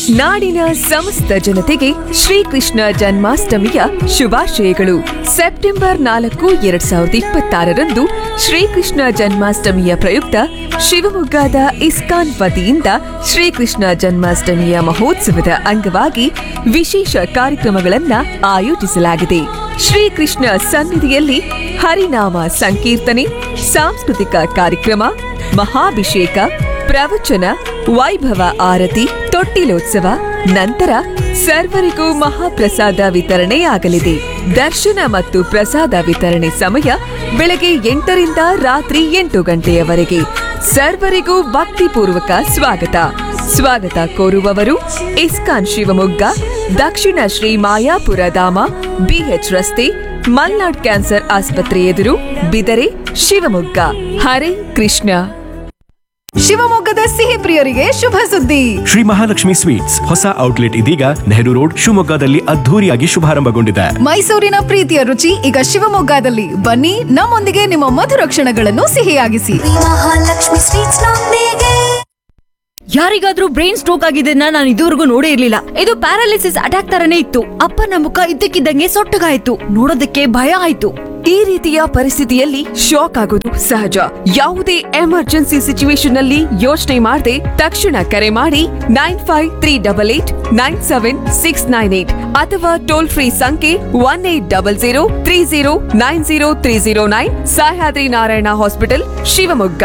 ನಾಡಿನ ಸಮಸ್ತ ಜನತೆಗೆ ಶ್ರೀಕೃಷ್ಣ ಜನ್ಮಾಷ್ಟಮಿಯ ಶುಭಾಶಯಗಳು ಸೆಪ್ಟೆಂಬರ್ ನಾಲ್ಕು ಎರಡ್ ಸಾವಿರದ ಇಪ್ಪತ್ತಾರರಂದು ಶ್ರೀಕೃಷ್ಣ ಜನ್ಮಾಷ್ಟಮಿಯ ಪ್ರಯುಕ್ತ ಶಿವಮೊಗ್ಗದ ಇಸ್ಕಾನ್ ವತಿಯಿಂದ ಶ್ರೀಕೃಷ್ಣ ಜನ್ಮಾಷ್ಟಮಿಯ ಮಹೋತ್ಸವದ ಅಂಗವಾಗಿ ವಿಶೇಷ ಕಾರ್ಯಕ್ರಮಗಳನ್ನ ಆಯೋಜಿಸಲಾಗಿದೆ ಶ್ರೀಕೃಷ್ಣ ಸನ್ನಿಧಿಯಲ್ಲಿ ಹರಿನಾಮ ಸಂಕೀರ್ತನೆ ಸಾಂಸ್ಕೃತಿಕ ಕಾರ್ಯಕ್ರಮ ಮಹಾಭಿಷೇಕ ಪ್ರವಚನ ವೈಭವ ಆರತಿ ತೊಟ್ಟಿಲೋತ್ಸವ ನಂತರ ಸರ್ವರಿಗೂ ಮಹಾಪ್ರಸಾದ ವಿತರಣೆಯಾಗಲಿದೆ ದರ್ಶನ ಮತ್ತು ಪ್ರಸಾದ ವಿತರಣೆ ಸಮಯ ಬೆಳಗ್ಗೆ ಎಂಟರಿಂದ ರಾತ್ರಿ ಎಂಟು ಗಂಟೆಯವರೆಗೆ ಸರ್ವರಿಗೂ ಭಕ್ತಿಪೂರ್ವಕ ಸ್ವಾಗತ ಸ್ವಾಗತ ಕೋರುವವರು ಇಸ್ಕಾನ್ ಶಿವಮೊಗ್ಗ ದಕ್ಷಿಣ ಶ್ರೀ ಮಾಯಾಪುರ ಧಾಮ ಬಿಎಚ್ ರಸ್ತೆ ಮಲ್ನಾಡ್ ಕ್ಯಾನ್ಸರ್ ಆಸ್ಪತ್ರೆ ಎದುರು ಬಿದರೆ ಶಿವಮೊಗ್ಗ ಹರೇ ಕೃಷ್ಣ ಶಿವಮೊಗ್ಗದ ಸಿಹಿ ಪ್ರಿಯರಿಗೆ ಶುಭ ಸುದ್ದಿ ಶ್ರೀ ಮಹಾಲಕ್ಷ್ಮಿ ಸ್ವೀಟ್ಸ್ ಹೊಸ ಔಟ್ಲೆಟ್ ಇದೀಗ ನೆಹರು ರೋಡ್ ಶಿವಮೊಗ್ಗದಲ್ಲಿ ಅದ್ಧೂರಿಯಾಗಿ ಶುಭಾರಂಭಗೊಂಡಿದೆ ಮೈಸೂರಿನ ಪ್ರೀತಿಯ ರುಚಿ ಈಗ ಶಿವಮೊಗ್ಗದಲ್ಲಿ ಬನ್ನಿ ನಮ್ಮೊಂದಿಗೆ ನಿಮ್ಮ ಮಧುರ ಕ್ಷಣಗಳನ್ನು ಸಿಹಿಯಾಗಿಸಿ ಮಹಾಲಕ್ಷ್ಮಿ ಸ್ವೀಟ್ಸ್ ನೊಂದಿಗೆ ಯಾರಿಗಾದ್ರೂ ಬ್ರೈನ್ ಸ್ಟ್ರೋಕ್ ಆಗಿದ್ದನ್ನ ನಾನು ಇದುವರೆಗೂ ನೋಡೇ ಇರ್ಲಿಲ್ಲ ಇದು ಪ್ಯಾರಾಲಿಸಿಸ್ ಅಟ್ಯಾಕ್ ತರನೇ ಇತ್ತು ಅಪ್ಪನ ಮುಖ ಇದ್ದಕ್ಕಿದ್ದಂಗೆ ಸೊಟ್ಟಗಾಯ್ತು ನೋಡೋದಕ್ಕೆ ಭಯ ಆಯ್ತು ಈ ರೀತಿಯ ಪರಿಸ್ಥಿತಿಯಲ್ಲಿ ಶಾಕ್ ಆಗೋದು ಸಹಜ ಯಾವುದೇ ಎಮರ್ಜೆನ್ಸಿ ಸಿಚುವೇಶನ್ ಅಲ್ಲಿ ಯೋಚನೆ ಮಾಡದೆ ತಕ್ಷಣ ಕರೆ ಮಾಡಿ nine five three double eight nine seven six nine eight ಅಥವಾ ಟೋಲ್ ಫ್ರೀ ಸಂಖ್ಯೆ one eight double zero three zero nine zero three zero nine Sahyadri Narayana hospital Shivamogga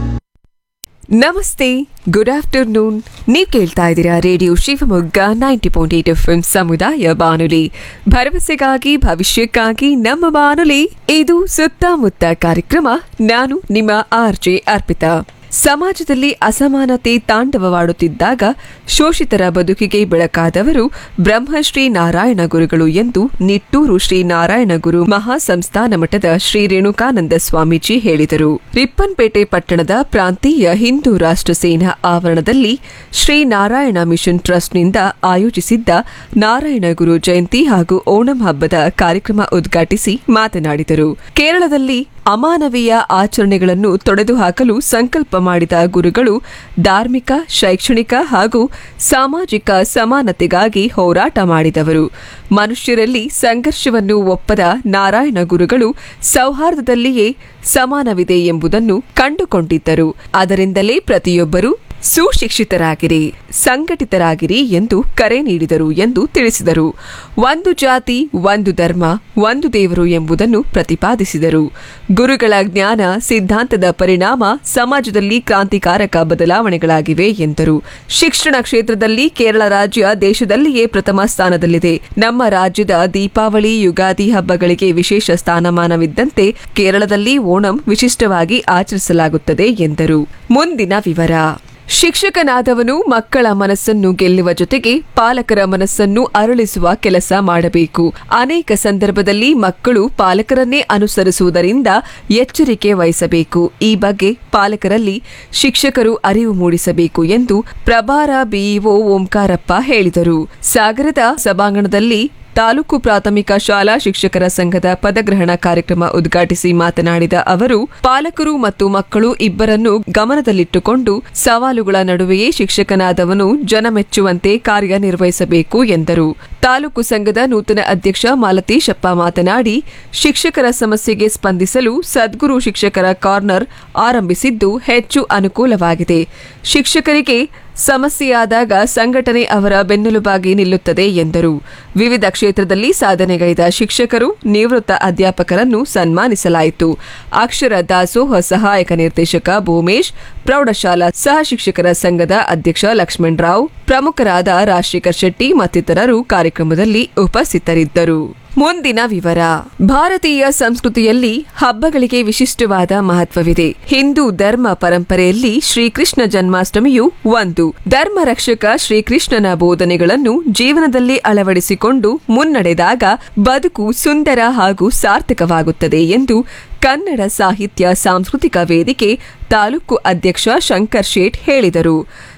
ನಮಸ್ತೆ ಗುಡ್ ಆಫ್ಟರ್ನೂನ್ ನೀವು ಕೇಳ್ತಾ ಇದ್ದೀರಾ radio Shivamogga ninety point eight F ಸಮುದಾಯ ಬಾನುಲಿ ಭರವಸೆಗಾಗಿ ಭವಿಷ್ಯಕ್ಕಾಗಿ ನಮ್ಮ ಬಾನುಲಿ ಇದು ಸುತ್ತಮುತ್ತ ಕಾರ್ಯಕ್ರಮ ನಾನು ನಿಮ್ಮ ಆರ್ ಜೆ ಅರ್ಪಿತಾ ಸಮಾಜದಲ್ಲಿ ಅಸಮಾನತೆ ತಾಂಡವವಾಡುತ್ತಿದ್ದಾಗ ಶೋಷಿತರ ಬದುಕಿಗೆ ಬೆಳಕಾದವರು ಬ್ರಹ್ಮಶ್ರೀ ನಾರಾಯಣ ಗುರುಗಳು ಎಂದು ನಿಟ್ಟೂರು ಶ್ರೀ ನಾರಾಯಣ ಗುರು ಮಹಾಸಂಸ್ಥಾನ ಮಠದ ಶ್ರೀ ರೇಣುಕಾನಂದ ಸ್ವಾಮೀಜಿ ಹೇಳಿದರು ರಿಪ್ಪನ್ಪೇಟೆ ಪಟ್ಟಣದ ಪ್ರಾಂತೀಯ ಹಿಂದೂ ರಾಷ್ಟ್ರ ಸೇನಾ ಆವರಣದಲ್ಲಿ ಶ್ರೀ ನಾರಾಯಣ ಮಿಷನ್ ಟ್ರಸ್ಟ್ನಿಂದ ಆಯೋಜಿಸಿದ್ದ ನಾರಾಯಣ ಗುರು ಜಯಂತಿ ಹಾಗೂ ಓಣಂ ಹಬ್ಬದ ಕಾರ್ಯಕ್ರಮ ಉದ್ಘಾಟಿಸಿ ಮಾತನಾಡಿದರು ಕೇರಳದಲ್ಲಿ ಅಮಾನವೀಯ ಆಚರಣೆಗಳನ್ನು ತೊಡೆದುಹಾಕಲು ಸಂಕಲ್ಪ ಮಾಡಿದ ಗುರುಗಳು ಧಾರ್ಮಿಕ ಶೈಕ್ಷಣಿಕ ಹಾಗೂ ಸಾಮಾಜಿಕ ಸಮಾನತೆಗಾಗಿ ಹೋರಾಟ ಮಾಡಿದವರು ಮನುಷ್ಯರಲ್ಲಿ ಸಂಘರ್ಷವನ್ನು ಒಪ್ಪದ ನಾರಾಯಣ ಗುರುಗಳು ಸೌಹಾರ್ದದಲ್ಲಿಯೇ ಸಮಾನವಿದೆ ಎಂಬುದನ್ನು ಕಂಡುಕೊಂಡಿದ್ದರು ಅದರಿಂದಲೇ ಪ್ರತಿಯೊಬ್ಬರೂ ಸುಶಿಕ್ಷಿತರಾಗಿರಿ ಸಂಘಟಿತರಾಗಿರಿ ಎಂದು ಕರೆ ನೀಡಿದರು ಎಂದು ತಿಳಿಸಿದರು ಒಂದು ಜಾತಿ ಒಂದು ಧರ್ಮ ಒಂದು ದೇವರು ಎಂಬುದನ್ನು ಪ್ರತಿಪಾದಿಸಿದರು ಗುರುಗಳ ಜ್ಞಾನ ಸಿದ್ಧಾಂತದ ಪರಿಣಾಮ ಸಮಾಜದಲ್ಲಿ ಕ್ರಾಂತಿಕಾರಕ ಬದಲಾವಣೆಗಳಾಗಿವೆ ಎಂದರು ಶಿಕ್ಷಣ ಕ್ಷೇತ್ರದಲ್ಲಿ ಕೇರಳ ರಾಜ್ಯ ದೇಶದಲ್ಲಿಯೇ ಪ್ರಥಮ ಸ್ಥಾನದಲ್ಲಿದೆ ನಮ್ಮ ರಾಜ್ಯದ ದೀಪಾವಳಿ ಯುಗಾದಿ ಹಬ್ಬಗಳಿಗೆ ವಿಶೇಷ ಸ್ಥಾನಮಾನವಿದ್ದಂತೆ ಕೇರಳದಲ್ಲಿ ಓಣಂ ವಿಶಿಷ್ಟವಾಗಿ ಆಚರಿಸಲಾಗುತ್ತದೆ ಎಂದರು ಮುಂದಿನ ವಿವರ ಶಿಕ್ಷಕನಾದವನು ಮಕ್ಕಳ ಮನಸ್ಸನ್ನು ಗೆಲ್ಲುವ ಜೊತೆಗೆ ಪಾಲಕರ ಮನಸ್ಸನ್ನು ಅರಳಿಸುವ ಕೆಲಸ ಮಾಡಬೇಕು ಅನೇಕ ಸಂದರ್ಭದಲ್ಲಿ ಮಕ್ಕಳು ಪಾಲಕರನ್ನೇ ಅನುಸರಿಸುವುದರಿಂದ ಎಚ್ಚರಿಕೆ ವಹಿಸಬೇಕು ಈ ಬಗ್ಗೆ ಪಾಲಕರಲ್ಲಿ ಶಿಕ್ಷಕರು ಅರಿವು ಮೂಡಿಸಬೇಕು ಎಂದು ಪ್ರಭಾರ ಬಿಇಒ ಓಂಕಾರಪ್ಪ ಹೇಳಿದರು ಸಾಗರದ ಸಭಾಂಗಣದಲ್ಲಿ ತಾಲೂಕು ಪ್ರಾಥಮಿಕ ಶಾಲಾ ಶಿಕ್ಷಕರ ಸಂಘದ ಪದಗ್ರಹಣ ಕಾರ್ಯಕ್ರಮ ಉದ್ಘಾಟಿಸಿ ಮಾತನಾಡಿದ ಅವರು ಪಾಲಕರು ಮತ್ತು ಮಕ್ಕಳು ಇಬ್ಬರನ್ನು ಗಮನದಲ್ಲಿಟ್ಟುಕೊಂಡು ಸವಾಲುಗಳ ನಡುವೆಯೇ ಶಿಕ್ಷಕನಾದವನು ಜನಮೆಚ್ಚುವಂತೆ ಕಾರ್ಯನಿರ್ವಹಿಸಬೇಕು ಎಂದರು ತಾಲೂಕು ಸಂಘದ ನೂತನ ಅಧ್ಯಕ್ಷ ಮಾಲತೀಶಪ್ಪ ಮಾತನಾಡಿ ಶಿಕ್ಷಕರ ಸಮಸ್ಯೆಗೆ ಸ್ಪಂದಿಸಲು ಸದ್ಗುರು ಶಿಕ್ಷಕರ ಕಾರ್ನರ್ ಆರಂಭಿಸಿದ್ದು ಹೆಚ್ಚು ಅನುಕೂಲವಾಗಿದೆ ಶಿಕ್ಷಕರಿಗೆ ಸಮಸ್ಯೆಯಾದಾಗ ಸಂಘಟನೆ ಅವರ ಬೆನ್ನೆಲುಬಾಗಿ ನಿಲ್ಲುತ್ತದೆ ಎಂದರು ವಿವಿಧ ಕ್ಷೇತ್ರದಲ್ಲಿ ಸಾಧನೆಗೈದ ಶಿಕ್ಷಕರು ನಿವೃತ್ತ ಅಧ್ಯಾಪಕರನ್ನು ಸನ್ಮಾನಿಸಲಾಯಿತು ಅಕ್ಷರ ದಾಸೋಹ ಸಹಾಯಕ ನಿರ್ದೇಶಕ ಭೂಮೇಶ್ ಪ್ರೌಢಶಾಲಾ ಸಹ ಶಿಕ್ಷಕರ ಸಂಘದ ಅಧ್ಯಕ್ಷ ಲಕ್ಷ್ಮಣ್ ರಾವ್ ಪ್ರಮುಖರಾದ ರಾಜಶೇಖರ್ ಶೆಟ್ಟಿ ಮತ್ತಿತರರು ಕಾರ್ಯಕ್ರಮದಲ್ಲಿ ಉಪಸ್ಥಿತರಿದ್ದರು ಮುಂದಿನ ವಿವರ ಭಾರತೀಯ ಸಂಸ್ಕೃತಿಯಲ್ಲಿ ಹಬ್ಬಗಳಿಗೆ ವಿಶಿಷ್ಟವಾದ ಮಹತ್ವವಿದೆ ಹಿಂದೂ ಧರ್ಮ ಪರಂಪರೆಯಲ್ಲಿ ಶ್ರೀಕೃಷ್ಣ ಜನ್ಮಾಷ್ಟಮಿಯು ಒಂದು ಧರ್ಮ ರಕ್ಷಕ ಶ್ರೀಕೃಷ್ಣನ ಬೋಧನೆಗಳನ್ನು ಜೀವನದಲ್ಲಿ ಅಳವಡಿಸಿಕೊಂಡು ಮುನ್ನಡೆದಾಗ ಬದುಕು ಸುಂದರ ಹಾಗೂ ಸಾರ್ಥಕವಾಗುತ್ತದೆ ಎಂದು ಕನ್ನಡ ಸಾಹಿತ್ಯ ಸಾಂಸ್ಕೃತಿಕ ವೇದಿಕೆ ತಾಲೂಕು ಅಧ್ಯಕ್ಷ ಶಂಕರ್ ಶೇಟ್ ಹೇಳಿದರು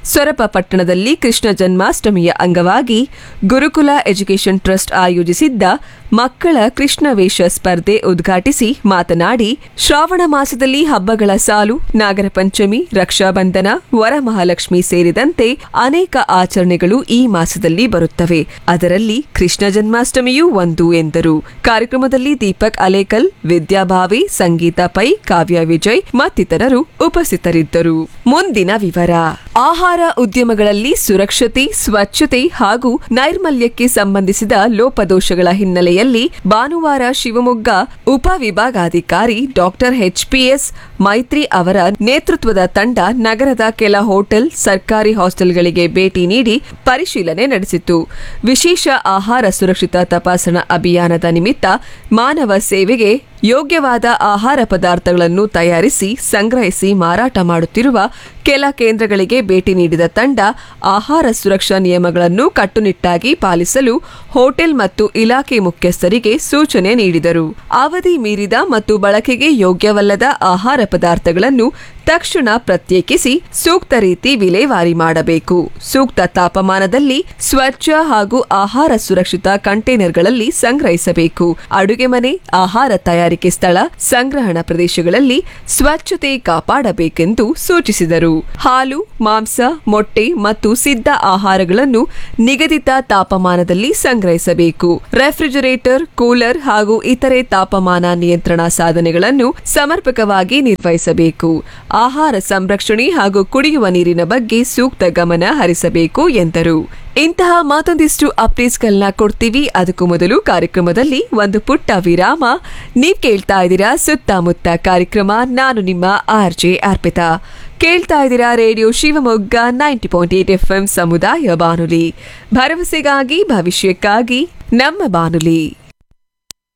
ಸೊರಬ ಪಟ್ಟಣದಲ್ಲಿ ಕೃಷ್ಣ ಜನ್ಮಾಷ್ಟಮಿಯ ಅಂಗವಾಗಿ ಗುರುಕುಲ ಎಜುಕೇಷನ್ ಟ್ರಸ್ಟ್ ಆಯೋಜಿಸಿದ್ದ ಮಕ್ಕಳ ಕೃಷ್ಣ ವೇಷ ಸ್ಪರ್ಧೆ ಉದ್ಘಾಟಿಸಿ ಮಾತನಾಡಿ ಶ್ರಾವಣ ಮಾಸದಲ್ಲಿ ಹಬ್ಬಗಳ ಸಾಲು ನಾಗರ ಪಂಚಮಿ ರಕ್ಷಾಬಂಧನ ವರಮಹಾಲಕ್ಷ್ಮಿ ಸೇರಿದಂತೆ ಅನೇಕ ಆಚರಣೆಗಳು ಈ ಮಾಸದಲ್ಲಿ ಬರುತ್ತವೆ ಅದರಲ್ಲಿ ಕೃಷ್ಣ ಜನ್ಮಾಷ್ಟಮಿಯೂ ಒಂದು ಎಂದರು ಕಾರ್ಯಕ್ರಮದಲ್ಲಿ ದೀಪಕ್ ಅಲೇಕಲ್ ವಿದ್ಯಾಭಾವಿ ಸಂಗೀತ ಪೈ ಕಾವ್ಯ ವಿಜಯ್ ಮತ್ತಿತರರು ಉಪಸ್ಥಿತರಿದ್ದರು ಮುಂದಿನ ವಿವರ ಆಹಾರ ಉದ್ಯಮಗಳಲ್ಲಿ ಸುರಕ್ಷತೆ ಸ್ವಚ್ಛತೆ ಹಾಗೂ ನೈರ್ಮಲ್ಯಕ್ಕೆ ಸಂಬಂಧಿಸಿದ ಲೋಪದೋಷಗಳ ಹಿನ್ನೆಲೆಯಲ್ಲಿ ಭಾನುವಾರ ಶಿವಮೊಗ್ಗ ಉಪವಿಭಾಗಾಧಿಕಾರಿ ಡಾಕ್ಟರ್ ಎಚ್ಪಿಎಸ್ ಮೈತ್ರಿ ಅವರ ನೇತೃತ್ವದ ತಂಡ ನಗರದ ಕೆಲ ಹೋಟೆಲ್ ಸರ್ಕಾರಿ ಹಾಸ್ಟೆಲ್ಗಳಿಗೆ ಭೇಟಿ ನೀಡಿ ಪರಿಶೀಲನೆ ನಡೆಸಿತು ವಿಶೇಷ ಆಹಾರ ಸುರಕ್ಷಿತ ತಪಾಸಣಾ ಅಭಿಯಾನದ ನಿಮಿತ್ತ ಮಾನವ ಸೇವೆಗೆ ಯೋಗ್ಯವಾದ ಆಹಾರ ಪದಾರ್ಥಗಳನ್ನು ತಯಾರಿಸಿ ಸಂಗ್ರಹಿಸಿ ಮಾರಾಟ ಮಾಡುತ್ತಿರುವ ಕೆಲ ಕೇಂದ್ರಗಳಿಗೆ ಭೇಟಿ ನೀಡಿದ ತಂಡ ಆಹಾರ ಸುರಕ್ಷಾ ನಿಯಮಗಳನ್ನು ಕಟ್ಟುನಿಟ್ಟಾಗಿ ಪಾಲಿಸಲು ಹೋಟೆಲ್ ಮತ್ತು ಇಲಾಖೆ ಮುಖ್ಯಸ್ಥರಿಗೆ ಸೂಚನೆ ನೀಡಿದರು ಅವಧಿ ಮೀರಿದ ಮತ್ತು ಬಳಕೆಗೆ ಯೋಗ್ಯವಲ್ಲದ ಆಹಾರ ಪದಾರ್ಥಗಳನ್ನು ತಕ್ಷಣ ಪ್ರತ್ಯೇಕಿಸಿ ಸೂಕ್ತ ರೀತಿ ವಿಲೇವಾರಿ ಮಾಡಬೇಕು ಸೂಕ್ತ ತಾಪಮಾನದಲ್ಲಿ ಸ್ವಚ್ಛ ಹಾಗೂ ಆಹಾರ ಸುರಕ್ಷಿತ ಕಂಟೈನರ್ಗಳಲ್ಲಿ ಸಂಗ್ರಹಿಸಬೇಕು ಅಡುಗೆ ಮನೆ ಆಹಾರ ತಯಾರಿಕೆ ಸ್ಥಳ ಸಂಗ್ರಹಣ ಪ್ರದೇಶಗಳಲ್ಲಿ ಸ್ವಚ್ಛತೆ ಕಾಪಾಡಬೇಕೆಂದು ಸೂಚಿಸಿದರು ಹಾಲು ಮಾಂಸ ಮೊಟ್ಟೆ ಮತ್ತು ಸಿದ್ಧ ಆಹಾರಗಳನ್ನು ನಿಗದಿತ ತಾಪಮಾನದಲ್ಲಿ ಸಂಗ್ರಹಿಸಬೇಕು ರೆಫ್ರಿಜರೇಟರ್ ಕೂಲರ್ ಹಾಗೂ ಇತರೆ ತಾಪಮಾನ ನಿಯಂತ್ರಣ ಸಾಧನೆಗಳನ್ನು ಸಮರ್ಪಕವಾಗಿ ನಿರ್ವಹಿಸಬೇಕು ಆಹಾರ ಸಂರಕ್ಷಣೆ ಹಾಗೂ ಕುಡಿಯುವ ನೀರಿನ ಬಗ್ಗೆ ಸೂಕ್ತ ಗಮನ ಹರಿಸಬೇಕು ಎಂದರು ಇಂತಹ ಮತ್ತೊಂದಿಷ್ಟು ಅಪ್ಡೇಟ್ಸ್ಗಳನ್ನ ಕೊಡ್ತೀವಿ ಅದಕ್ಕೂ ಮೊದಲು ಕಾರ್ಯಕ್ರಮದಲ್ಲಿ ಒಂದು ಪುಟ್ಟ ವಿರಾಮ ನೀವ್ ಕೇಳ್ತಾ ಇದ್ದೀರಾ ಸುತ್ತಮುತ್ತ ಕಾರ್ಯಕ್ರಮ ನಾನು ನಿಮ್ಮ ಆರ್ ಜೆ ಅರ್ಪಿತಾ ಕೇಳ್ತಾ ಇದ್ದೀರಾ radio Shivamogga ninety point eight F M ಸಮುದಾಯ ಬಾನುಲಿ ಭರವಸೆಗಾಗಿ ಭವಿಷ್ಯಕ್ಕಾಗಿ ನಮ್ಮ ಬಾನುಲಿ